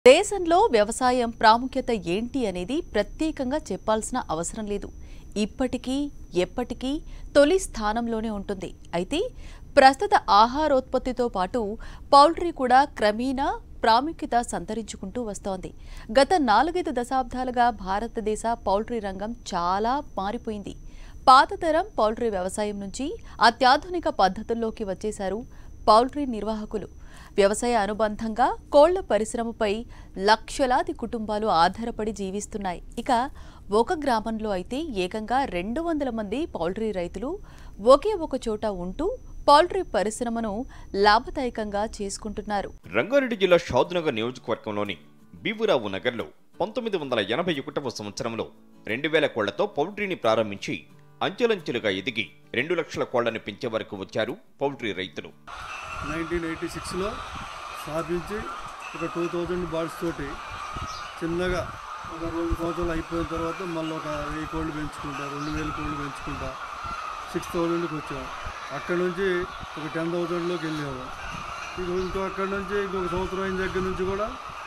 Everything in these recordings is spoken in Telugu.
దేశంలో వ్యవసాయం ప్రాముఖ్యత ఏంటి అనేది ప్రత్యేకంగా చెప్పాల్సిన అవసరం లేదు ఇప్పటికీ ఎప్పటికీ తొలి స్థానంలోనే ఉంటుంది అయితే ప్రస్తుత ఆహారోత్పత్తితో పాటు పౌల్ట్రీ కూడా క్రమేణా ప్రాముఖ్యత సంతరించుకుంటూ వస్తోంది గత నాలుగైదు దశాబ్దాలుగా భారతదేశ పౌల్ట్రీ రంగం చాలా మారిపోయింది పాత తరం పౌల్ట్రీ వ్యవసాయం నుంచి అత్యాధునిక పద్ధతుల్లోకి వచ్చేశారు పౌల్ట్రీ నిర్వాహకులు వ్యవసాయ అనుబంధంగా కోళ్ల పరిశ్రమపై లక్షలాది కుటుంబాలు ఆధారపడి జీవిస్తున్నాయి ఇక ఒక గ్రామంలో అయితే ఏకంగా రెండు వందల మంది పౌల్ట్రీ రైతులు ఒకే ఒక చోట ఉంటూ పౌల్ట్రీ పరిశ్రమను లాభదాయకంగా చేసుకుంటున్నారు రంగారెడ్డి జిల్లా షాద్నగర్ నియోజకవర్గంలోని బీబురావు నగర్లో పంతొమ్మిది వందల ఎనభై ఒకటవ సంవత్సరంలో రెండు వేల కోళ్లతో పౌల్ట్రీని ప్రారంభించి అంచెలంచెలుగా ఎదిగి రెండు లక్షల కోళ్లను పెంచే వరకు వచ్చారు పౌల్ట్రీ రైతులు నైన్టీన్ ఎయిటీ సిక్స్లో స్థాపించి ఒక టూ థౌజండ్ బాడీస్ తోటి చిన్నగా ఒక రెండు సంవత్సరాలు అయిపోయిన తర్వాత మళ్ళీ ఒక వెయ్యి కోళ్ళు పెంచుకుంటా రెండు వేల కోళ్ళు పెంచుకుంటా సిక్స్ థౌజండ్కి వచ్చాం అక్కడ నుంచి ఒక టెన్ థౌజండ్లోకి వెళ్ళాము ఇక ఇంకో అక్కడ నుంచి ఇంకొక సంవత్సరం అయిన దగ్గర నుంచి కూడా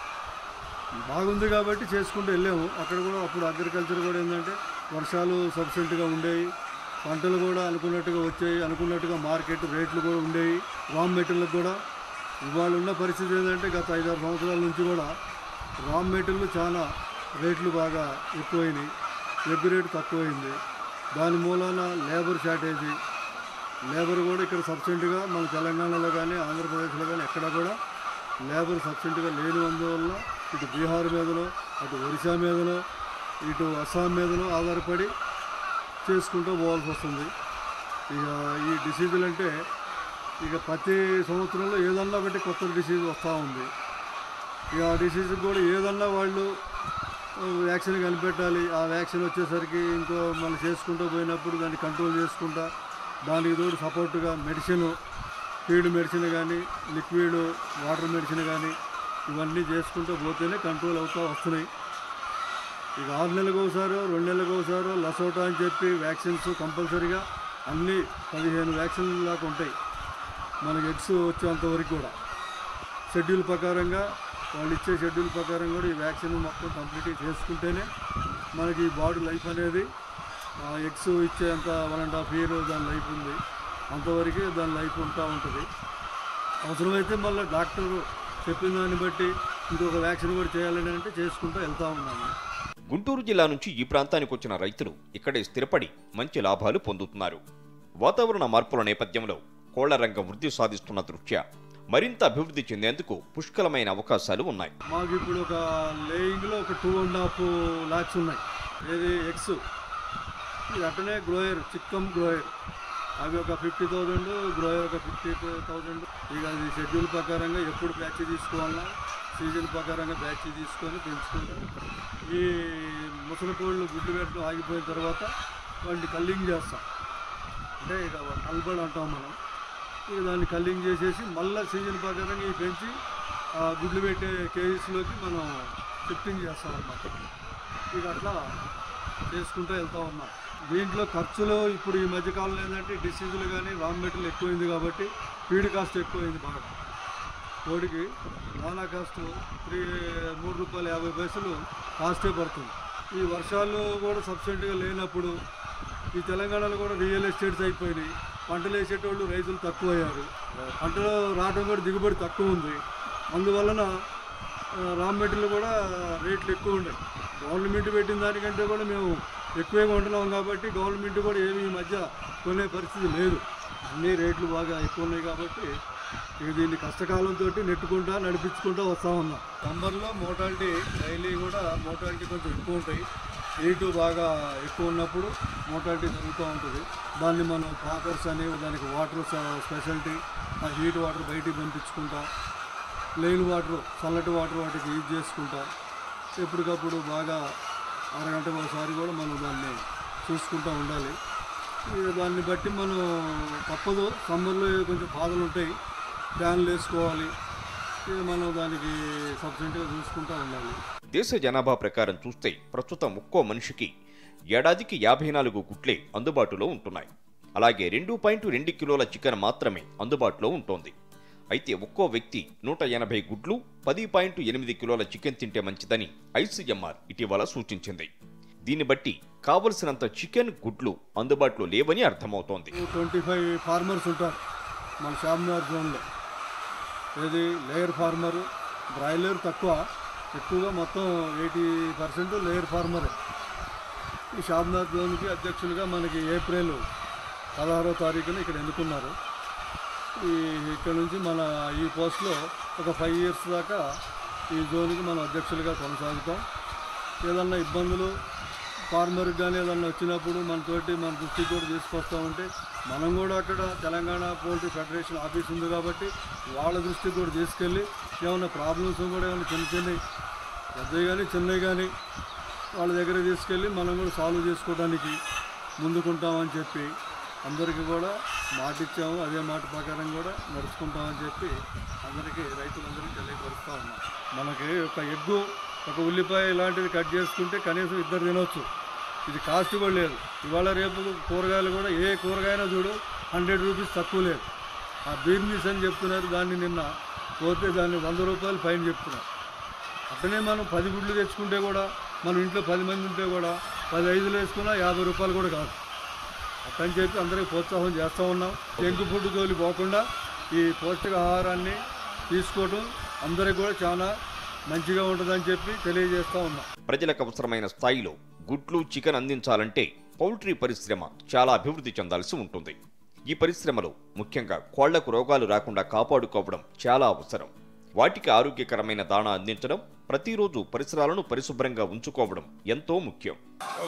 బాగుంది కాబట్టి చేసుకుంటూ వెళ్ళాము అక్కడ కూడా అప్పుడు అగ్రికల్చర్ కూడా ఏంటంటే వర్షాలు సఫిషియెంట్గా ఉండేవి పంటలు కూడా అనుకున్నట్టుగా వచ్చాయి అనుకున్నట్టుగా మార్కెట్ రేట్లు కూడా ఉండేవి రా మెటీరియల్కి కూడా ఇవాళ ఉన్న పరిస్థితి ఏంటంటే గత ఐదారు సంవత్సరాల నుంచి కూడా రా మెటీరియల్ చాలా రేట్లు బాగా ఎక్కువైనాయి ఎగ్ రేటు తక్కువైంది దాని మూలాన లేబర్ షార్టేజీ లేబర్ కూడా ఇక్కడ సబ్సిడెంట్గా మన తెలంగాణలో కానీ ఆంధ్రప్రదేశ్లో కానీ ఎక్కడ కూడా లేబర్ సబ్సిడెంట్గా లేని అందువల్ల ఇటు బీహార్ మీదలో అటు ఒరిస్సా మీదలో ఇటు అస్సాం మీదలో ఆధారపడి చేసుకుంటూ పోవాల్సి వస్తుంది ఇక ఈ డిసీజులు అంటే ఇక ప్రతి సంవత్సరంలో ఏదన్నా ఒకటి కొత్త డిసీజ్ వస్తూ ఉంది ఇక ఆ డిసీజ్ కూడా ఏదన్నా వాళ్ళు వ్యాక్సిన్ కనిపెట్టాలి ఆ వ్యాక్సిన్ వచ్చేసరికి ఇంకో మనం చేసుకుంటూ పోయినప్పుడు దాన్ని కంట్రోల్ చేసుకుంటా దానికి తోడు సపోర్ట్గా మెడిసిన్ ఫీడ్ మెడిసిన్ కానీ లిక్విడ్ వాటర్ మెడిసిన్ కానీ ఇవన్నీ చేసుకుంటూ పోతేనే కంట్రోల్ అవుతూ వస్తున్నాయి ఇక ఆరు నెలలకు ఒకసారో రెండు నెలలకు ఒకసారో లసోటా అని చెప్పి వ్యాక్సిన్స్ కంపల్సరీగా అన్ని పదిహేను వ్యాక్సిన్లు దాకా ఉంటాయి మనకి ఎగ్స్ వచ్చేంత వరకు కూడా షెడ్యూల్ ప్రకారంగా వాళ్ళు ఇచ్చే షెడ్యూల్ ప్రకారం కూడా ఈ వ్యాక్సిన్ మొత్తం కంప్లీట్ చేసుకుంటేనే మనకి ఈ బాడీ లైఫ్ అనేది ఎగ్స్ ఇచ్చేంత వన్ అండ్ హాఫ్ ఇయర్ దాని లైఫ్ ఉంది అంతవరకే దాని లైఫ్ ఉంటా ఉంటుంది అవసరమైతే మళ్ళీ డాక్టర్ చెప్పిన దాన్ని బట్టి ఇంకొక వ్యాక్సిన్ కూడా చేయాలని అంటే చేసుకుంటూ వెళ్తూ ఉన్నాము గుంటూరు జిల్లా నుంచి ఈ ప్రాంతానికి వచ్చిన రైతులు ఇక్కడే స్థిరపడి మంచి లాభాలు పొందుతున్నారు వాతావరణ మార్పుల నేపథ్యంలో కోళ్ల రంగం వృద్ధి సాధిస్తున్న దృష్ట్యా మరింత అభివృద్ధి చెందేందుకు పుష్కలమైన అవకాశాలు ఉన్నాయి మాకు ఇప్పుడు ఒక లేయింగ్లో ఒక టూ అండ్ హాఫ్ ల్యాక్స్ ఉన్నాయి ఏది ఎక్స్ ఇది అట్టనే గ్రోయర్ చిక్కం గ్రోయర్ అవి ఒక ఫిఫ్టీ థౌజండ్ గ్రోయర్ ఒక ఫిఫ్టీ థౌజండ్ ఇక అది షెడ్యూల్ ప్రకారంగా ఎప్పుడు బ్యాచ్ తీసుకోవాలన్నా సీజన్ ప్రకారంగా బ్యాచ్ తీసుకొని పెంచుకుంటాం ఈ ముసలి కోళ్ళు గుడ్డు పెట్టడం ఆగిపోయిన తర్వాత వాటిని కల్లింగ్ చేస్తాం అంటే ఇక కల్బడ్ అంటాం మనం ఇక దాన్ని కల్లింగ్ చేసేసి మళ్ళీ సీజన్ ప్రకారంగా ఇవి పెంచి ఆ గుడ్లు పెట్టే కేజీస్లోకి మనం షిఫ్టింగ్ చేస్తాం అన్నమాట ఇక అట్లా చేసుకుంటూ వెళ్తూ ఉన్నాం దీంట్లో ఖర్చులు ఇప్పుడు ఈ మధ్యకాలంలో ఏంటంటే డిసీజులు కానీ రా మెటీరియల్ ఎక్కువైంది కాబట్టి ఫీడ్ కాస్ట్ ఎక్కువైంది బాగా కోడికి దానా కాస్ట్ త్రీ మూడు రూపాయలు యాభై పైసలు కాస్టే పడుతుంది ఈ వర్షాలు కూడా సబ్సిడెంట్గా లేనప్పుడు ఈ తెలంగాణలో కూడా రియల్ ఎస్టేట్స్ అయిపోయినాయి పంటలు వేసేటోళ్ళు రైతులు తక్కువ అయ్యారు పంటలు రావడం కూడా దిగుబడి తక్కువ ఉంది అందువలన ఆ, రా మెటీరియల్ కూడా రేట్లు ఎక్కువ ఉన్నాయి గవర్నమెంట్ పెట్టిన దానికంటే కూడా మేము ఎక్కువే కొంటున్నాం కాబట్టి గవర్నమెంట్ కూడా ఏమి ఈ మధ్య కొనే పరిస్థితి లేదు అన్ని రేట్లు బాగా ఎక్కువ ఉన్నాయి కాబట్టి ఇక దీన్ని కష్టకాలంతో నెట్టుకుంటా నడిపించుకుంటూ వస్తూ ఉన్నాం సమ్మర్లో మోటాలిటీ డైలీ కూడా మోటాలిటీ కొంచెం ఎక్కువ ఉంటాయి హీటు బాగా ఎక్కువ ఉన్నప్పుడు మోటాలిటీ జరుగుతూ ఉంటుంది దాన్ని మనం కాకర్స్ అని దానికి వాటర్ స్పెషాలిటీ ఆ హీట్ వాటర్ బయటికి పంపించుకుంటా ప్లెయిన్ వాటర్ చల్లటి వాటర్ వాటికి యూజ్ చేసుకుంటా ఎప్పటికప్పుడు బాగా అరగంటకు ఒకసారి కూడా మనం దాన్ని చూసుకుంటూ ఉండాలి ఇక దాన్ని బట్టి మనం తప్పదు సమ్మర్లో కొంచెం బాధలు ఉంటాయి ఫ్యాన్లు వేసుకోవాలి ఇక మనం దానికి సబ్సిడెంట్గా చూసుకుంటూ ఉండాలి దేశ జనాభా ప్రకారం చూస్తే ప్రస్తుతం ఒక్కో మనిషికి ఏడాదికి యాభై నాలుగు గుడ్లే అందుబాటులో ఉంటున్నాయి అలాగే రెండు పాయింట్ రెండు కిలోల చికెన్ మాత్రమే అందుబాటులో ఉంటోంది అయితే ఒక్కో వ్యక్తి నూట ఎనభై గుడ్లు పది పాయింట్ ఎనిమిది కిలోల చికెన్ తింటే మంచిదని ఐసీఎంఆర్ ఇటీవల సూచించింది దీన్ని బట్టి కావలసినంత చికెన్ గుడ్లు అందుబాటులో లేవని అర్థమవుతోంది ట్వంటీ ఫైవ్ ఫార్మర్స్ ఉంటారు మన షామ్నార్ జోన్లో ఏది లేయర్ ఫార్మరు బ్రాయిలర్ తక్కువ ఎక్కువగా మొత్తం ఎయిటీ పర్సెంట్ లేయర్ ఫార్మరే ఈ షామ్నార్ జోన్కి అధ్యక్షులుగా మనకి ఏప్రిల్ పదహారో తారీఖున ఇక్కడ ఎన్నుకున్నారు ఈ ఇక్కడ నుంచి మన ఈ పోస్ట్లో ఒక ఫైవ్ ఇయర్స్ దాకా ఈ జోన్కి మనం అధ్యక్షులుగా కొనసాగుతాం ఏదన్నా ఇబ్బందులు ఫార్మర్కి కానీ ఏదన్నా వచ్చినప్పుడు మనతోటి మన దృష్టికి కూడా తీసుకొస్తామంటే మనం కూడా అక్కడ తెలంగాణ పోల్ట్రీ ఫెడరేషన్ ఆఫీస్ ఉంది కాబట్టి వాళ్ళ దృష్టికి కూడా తీసుకెళ్ళి ఏమైనా ప్రాబ్లమ్స్ కూడా ఏమైనా చిన్న చిన్నవి పెద్దవి కానీ చిన్నవి కానీ వాళ్ళ దగ్గర తీసుకెళ్ళి మనం కూడా సాల్వ్ చేసుకోవడానికి ముందుకుంటామని చెప్పి అందరికీ కూడా మాట ఇచ్చాము అదే మాట ప్రకారం కూడా నడుచుకుంటామని చెప్పి అందరికీ రైతులందరికీ తెలియపరుస్తూ ఉన్నాం మనకి ఒక ఎగ్గు ఒక ఉల్లిపాయ ఇలాంటివి కట్ చేసుకుంటే కనీసం ఇద్దరు తినొచ్చు ఇది కాస్ట్ కూడా లేదు ఇవాళ రేపు కూరగాయలు కూడా ఏ కూరగాయనా చూడు హండ్రెడ్ రూపీస్ తక్కువ లేదు ఆ బీర్నీస్ అని చెప్తున్నారు దాన్ని నిన్న పోతే దాన్ని వంద రూపాయలు ఫైన్ చెప్తున్నారు అట్లనే మనం పది గుడ్లు తెచ్చుకుంటే కూడా మన ఇంట్లో పది మంది ఉంటే కూడా పది ఐదులు వేసుకున్నా యాభై రూపాయలు కూడా కాదు అట్టని చెప్పి అందరికీ ప్రోత్సాహం చేస్తూ ఉన్నాం జంక్ ఫుడ్ తోలి పోకుండా ఈ పౌష్టికాహారాన్ని తీసుకోవటం అందరికి కూడా చాలా మంచిగా ఉంటుందని చెప్పి తెలియజేస్తూ ఉన్నాం ప్రజలకు అవసరమైన స్థాయిలో గుడ్లు చికెన్ అందించాలంటే పౌల్ట్రీ పరిశ్రమ చాలా అభివృద్ధి చెందాల్సి ఉంటుంది ఈ పరిశ్రమలో ముఖ్యంగా కోళ్లకు రోగాలు రాకుండా కాపాడుకోవడం చాలా అవసరం వాటికి ఆరోగ్యకరమైన దాణా అందించడం ప్రతిరోజు పరిసరాలను పరిశుభ్రంగా ఉంచుకోవడం ఎంతో ముఖ్యం ఒక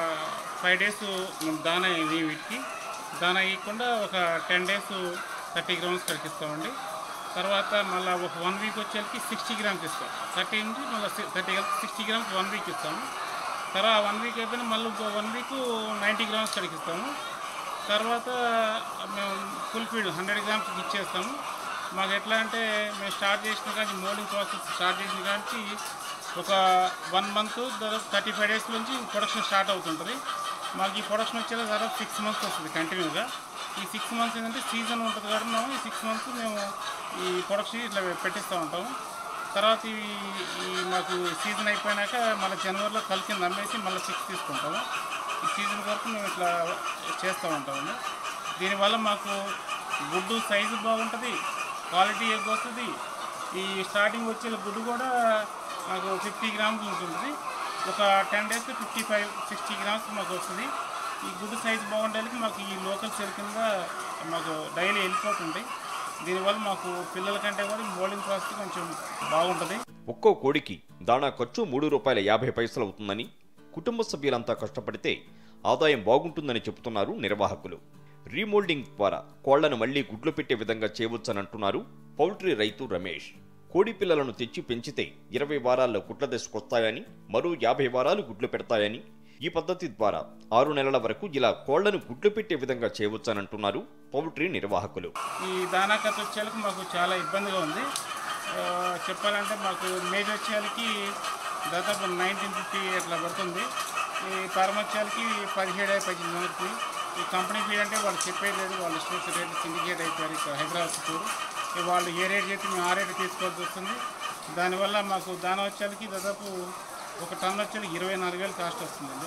ఫైవ్ డేస్ దానా ఇది వీటికి దానా ఇవ్వకుండా ఒక టెన్ డేస్ థర్టీ గ్రామ్స్ కడిగిస్తామండి తర్వాత మళ్ళీ ఒక వన్ వీక్ వచ్చేసరికి సిక్స్టీ గ్రామ్స్ ఇస్తాం థర్టీ నుంచి మళ్ళీ thirty sixty grams one week ఇస్తాము తర్వాత వన్ వీక్ అయిపోయిన మళ్ళీ ఇంకో వన్ వీక్ నైంటీ గ్రామ్స్ కడిగిస్తాము తర్వాత మేము ఫుల్ ఫీడ్ హండ్రెడ్ గ్రామ్స్ ఇచ్చేస్తాము మాకు ఎట్లా అంటే మేము స్టార్ట్ చేసిన కానీ మోల్డింగ్ ప్రాసెస్ స్టార్ట్ చేసిన కానీ ఒక one month thirty five days నుంచి ప్రొడక్షన్ స్టార్ట్ అవుతుంటుంది మాకు ఈ ప్రొడక్షన్ వచ్చేది దాదాపు సిక్స్ మంత్స్ వస్తుంది కంటిన్యూగా ఈ సిక్స్ మంత్స్ ఏంటంటే సీజన్ ఉంటుంది కాబట్టి మేము ఈ సిక్స్ మంత్స్ మేము ఈ ప్రొడక్షన్ ఇట్లా పెట్టిస్తూ ఉంటాము తర్వాత ఈ ఈ మాకు సీజన్ అయిపోయినాక మళ్ళీ జనవరిలో కలిసి నమ్మేసి మళ్ళీ సిక్స్ తీసుకుంటాము ఈ సీజన్ వరకు మేము ఇట్లా చేస్తూ ఉంటాము దీనివల్ల మాకు గుడ్డు సైజు బాగుంటుంది క్వాలిటీ ఎక్కువ వస్తుంది ఈ స్టార్టింగ్ వచ్చే గుడ్డు కూడా మాకు ఫిఫ్టీ గ్రామ్స్ ఉంటుంది ఒక ten days fifty five sixty grams మాకు వస్తుంది ఈ గుడ్డు సైజు బాగుండేందుకు మాకు ఈ లోకల్ సెల్ కింద మాకు డైలీ వెళ్ళిపోతుంది దీనివల్ల మాకు పిల్లల కంటే కూడా మోల్డింగ్ ప్రాసెస్ కొంచెం బాగుంటుంది ఒక్కో కోడికి దాణా ఖర్చు మూడు రూపాయల యాభై పైసలు అవుతుందని కుటుంబ సభ్యులంతా కష్టపడితే ఆదాయం బాగుంటుందని చెబుతున్నారు నిర్వాహకులు రీమోల్డింగ్ ద్వారా కోళ్లను మళ్లీ గుడ్లు పెట్టే విధంగా చేయవచ్చనంటున్నారు పౌల్ట్రీ రైతు రమేష్ కోడి పిల్లలను తెచ్చి పెంచితే ఇరవై వారాల్లో గుడ్ల దశకొస్తాయని మరో యాభై వారాలు గుడ్లు పెడతాయని ఈ పద్ధతి ద్వారా ఆరు నెలల వరకు ఇలా కోళ్లను గుడ్లు పెట్టే విధంగా చేయవచ్చనంటున్నారు పౌల్ట్రీ నిర్వాహకులు ఈ దానా ఖర్చు వచ్చేళ్ళకి మాకు చాలా ఇబ్బందిగా ఉంది ఆ, చెప్పాలంటే మాకు మేజ్ వచ్చేళ్ళకి దాదాపు నైన్టీన్ ఫిఫ్టీ అట్లా పడుతుంది ఈ పరం వచ్చేళ్ళకి పదిహేడు పద్దెనిమిది వరకు ఈ కంపెనీ ఫీడ్ అంటే వాళ్ళు చెప్పేది లేదు వాళ్ళు ఇష్టం రేట్ సిండికేట్ అయిపోయారు ఇక్కడ హైదరాబాద్ చుట్టూరు ఇక వాళ్ళు ఏ రేట్ చేస్తే మేము ఆ రేట్ తీసుకోవాల్సి వస్తుంది దానివల్ల మాకు దానా వచ్చేళ్ళకి దాదాపు ఒక టన్ వచ్చేళ్ళకి ఇరవై నాలుగు వేలు కాస్ట్ వస్తుందండి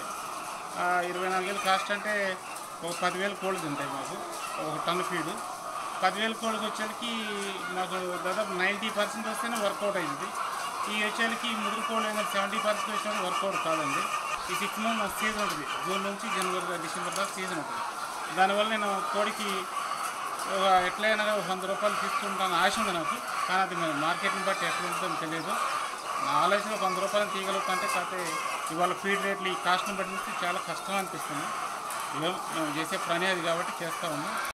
ఆ ఇరవై నాలుగు వేలు కాస్ట్ అంటే ఒక పదివేలు కోళ్ళు తింటాయి మాకు ఒక టన్ను ఫీడు పదివేల కోళ్ళకి వచ్చేసరికి మాకు దాదాపు నైంటీ పర్సెంట్ వస్తేనే వర్కౌట్ అయింది ఈ వచ్చేసరికి ముదురు కోళ్ళు అయినా సెవెంటీ పర్సెంట్ వచ్చేసరికి వర్కౌట్ కాదండి ఈ సిక్స్ మంత్ మాకు సీజన్ ఉంటుంది జూన్ నుంచి జనవరి డిసెంబర్ దాకా సీజన్ ఉంటుంది దానివల్ల నేను కోడికి ఒక ఎట్లయినా ఒక వంద రూపాయలు తీసుకుంటాను ఆశ ఉంది నాకు కానీ అది మరి మార్కెట్ని బట్టి ఎట్లా ఉంటుందో తెలియదు నా ఆలోచన ఒక వంద రూపాయలు తీయగలుగుతుంటే కాకపోతే ఇవాళ ఫీడ్ రేట్లు ఈ కాస్ట్ని బట్టి చూస్తే చాలా కష్టం అనిపిస్తుంది ఇవాళ మేము చేసే పని అది కాబట్టి చేస్తా ఉన్నాం